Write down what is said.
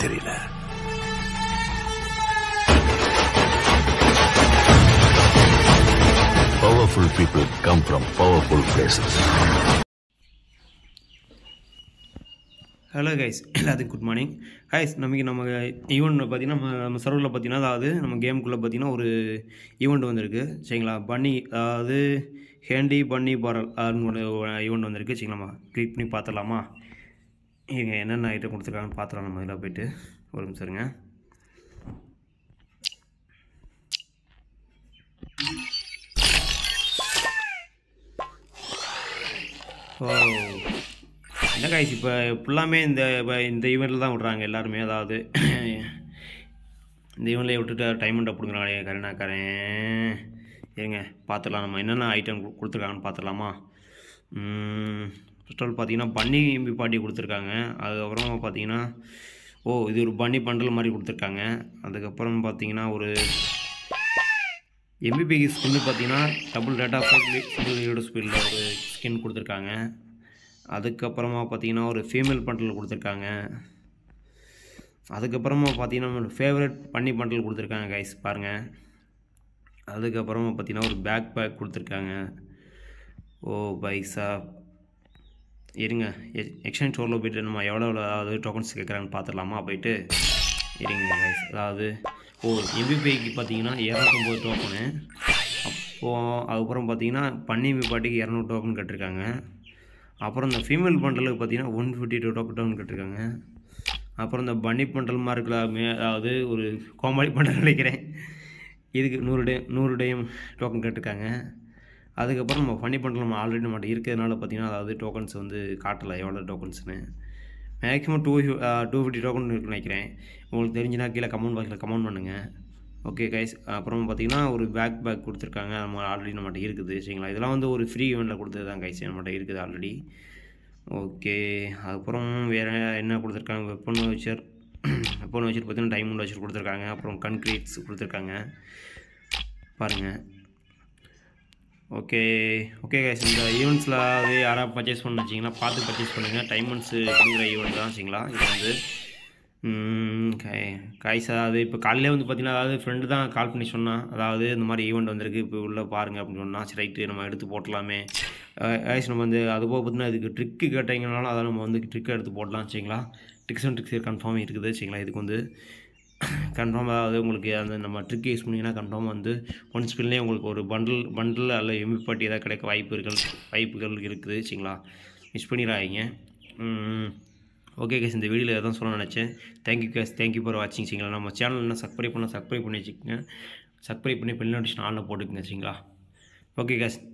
தெரியல Powerful people come from powerful places. Hello guys எல்லாத்துக்கும் good morning guys நமக்கு நம்ம ஈவெண்ட் பார்த்தீங்கன்னா நம்ம நம்ம சர்வரில் பார்த்தீங்கன்னா அதாவது நம்ம கேமுக்குள்ளே பார்த்தீங்கன்னா ஒரு ஈவெண்ட் வந்திருக்கு சரிங்களா பன்னி அதாவது ஹேண்டி பன்னி பாரல் அப்படின்னு ஒரு ஈவெண்ட் வந்திருக்கு சரிங்களா நம்ம கிளிக் பண்ணி பார்த்துடலாமா இவங்க என்னென்ன ஐட்டம் கொடுத்துருக்காங்கன்னு பார்த்துலாம் நம்ம இதில் போயிட்டு ஒரு நிமிஷம் இருங்க ஓ என்ன காய்ஸ் இப்போ ஃபுல்லாமே இந்த இப்போ இந்த ஈவெண்ட்டில் தான் விட்றாங்க எல்லாருமே அதாவது இந்த ஈவெண்ட்லேயே விட்டுட்டு டைம் பிடுங்குறாங்களே கருணாக்காரன் ஏங்க பார்த்துடலாம் நம்ம என்னென்ன ஐட்டம் கொடுத்துருக்காங்கன்னு பார்த்துடலாமா ஃபர்ஸ்ட் ஆல் பார்த்தீங்கன்னா பன்னி பாட்டி கொடுத்துருக்காங்க அதுக்கப்புறம் பார்த்தீங்கன்னா ஓ இது ஒரு பன்னி பண்டல் மாதிரி கொடுத்துருக்காங்க அதுக்கப்புறம் பார்த்தீங்கன்னா ஒரு எம்பிபி ஸ்கின்னு பார்த்தீங்கன்னா டபுள் டேட்டா சிங்கிள் ஈடு ஸ்பீடில் ஒரு ஸ்கின் கொடுத்துருக்காங்க அதுக்கப்புறமா பார்த்தீங்கன்னா ஒரு ஃபீமேல் பண்டல் கொடுத்துருக்காங்க அதுக்கப்புறமா பார்த்தீங்கன்னா ஒரு ஃபேவரட் பன்னி பண்டல் கொடுத்துருக்காங்க கைஸ் பாருங்கள் அதுக்கப்புறமா பார்த்தீங்கன்னா ஒரு பேக் பேக் கொடுத்துருக்காங்க ஓ பைசா இருங்க எக்ஸ்சேஞ்ச் ஸ்டோரில் போயிட்டு நம்ம எவ்வளோ எவ்வளோ அதாவது டோக்கன்ஸ் கேட்குறாங்கன்னு பார்த்துடலாமா போயிட்டு இருங்க கைஸ் அதாவது ஓ எம்பிபிஐக்கு பார்த்தீங்கன்னா இரநூத்தொம்பது டோக்கனு அப்போது அதுக்கப்புறம் பார்த்தீங்கன்னா பன்னி பாட்டிக்கு இரநூறு டோக்கன் கட்டிருக்காங்க அப்புறம் இந்த ஃபீமேல் பண்டலுக்கு பார்த்தீங்கன்னா ஒன் ஃபிஃப்டி டூ டோக்கன் கட்டிருக்காங்க அப்புறம் இந்த பன்னி பண்டல் மாதிரி இருக்கலாமே அதாவது ஒரு கோமாளி பண்டல் நினைக்கிறேன் இதுக்கு நூறு டே நூறு டேம் டோக்கன் கேட்டிருக்காங்க அதுக்கப்புறம் நம்ம ஃபன்னி பண்டல் நம்ம ஆல்ரெடி நம்மகிட்ட இருக்கிறதுனால பார்த்தீங்கன்னா அதாவது டோக்கன்ஸ் வந்து காட்டலை எவ்வளோ டோக்கன்ஸ்னு maximum two two fifty token இருக்குன்னு நினைக்கிறேன் உங்களுக்கு தெரிஞ்சுன்னா கீழே கமெண்ட் பாக்ஸில் கமெண்ட் பண்ணுங்கள் ஓகே கைஸ் அப்புறம் பார்த்தீங்கன்னா ஒரு பேக் பேக் கொடுத்துருக்காங்க நம்ம ஆல்ரெடி நம்மகிட்ட இருக்குது சரிங்களா இதெல்லாம் வந்து ஒரு ஃப்ரீ ஈவெண்ட்டில் கொடுத்தது தான் கைஸ் நம்மகிட்ட இருக்குது ஆல்ரெடி ஓகே அதுக்கப்புறம் வேறு என்ன கொடுத்துருக்காங்க வெப்பன் வச்சர் வெப்பன் வச்சர் பார்த்தீங்கன்னா டைமண்ட் வச்சர் கொடுத்துருக்காங்க அப்புறம் கன்க்ரீட்ஸ் கொடுத்துருக்காங்க பாருங்கள் ஓகே ஓகே கைஸ் இந்த ஈவெண்ட்ஸில் அது யாராவது பர்ச்சேஸ் பண்ண வச்சிங்கன்னா பார்த்து பர்ச்சேஸ் பண்ணுங்கள் டைமண்ட்ஸு கொடுக்குற ஈவெண்ட் தான் வச்சிங்களா இது வந்து காய்ஸ் அதாவது இப்போ காலையிலே வந்து பார்த்தீங்கன்னா அதாவது ஃப்ரெண்டு தான் கால் பண்ணி சொன்னான் அதாவது இந்த மாதிரி ஈவெண்ட் வந்திருக்கு இப்போ உள்ளே பாருங்கள் அப்படின்னு சொன்னால் சரி ரைட்டு நம்ம எடுத்து போட்டலாமே காய்ஸ் நம்ம வந்து அது போக பார்த்தீங்கன்னா இதுக்கு ட்ரிக்கு கேட்டீங்கனாலும் அதை நம்ம வந்து ட்ரிக்கை எடுத்து போடலாம் சரிங்களா ட்ரிக்ஸ் அண்ட் ட்ரிக்ஸ் கன்ஃபார்ம் இருக்குது சரிங்களா இதுக்கு வந்து கன்ஃபார்ம் அதாவது உங்களுக்கு அந்த நம்ம ட்ரிக் யூஸ் பண்ணிங்கன்னா கன்ஃபார்ம் வந்து ஒன் ஸ்பின்லேயே உங்களுக்கு ஒரு பண்டில் பண்டில் அல்ல எம்பி பாட்டி ஏதாவது கிடைக்க வாய்ப்புகள் வாய்ப்புகள் இருக்குது சரிங்களா மிஸ் பண்ணிடாதீங்க ஓகே கேஸ் இந்த வீடியோவில் எதாவது சொல்ல நினச்சேன் தேங்க்யூ கேஸ் தேங்க்யூ ஃபார் வாட்சிங் சரிங்களா நம்ம சேனல் என்ன சப்ஸ்கிரைப் பண்ணால் சப்ஸ்கிரைப் பண்ணி வச்சுக்கோங்க சப்ஸ்கிரைப் பண்ணி பெல் நோட்டிஷன் ஆனில் போட்டுக்கோங்க சரிங்களா ஓகே கேஸ்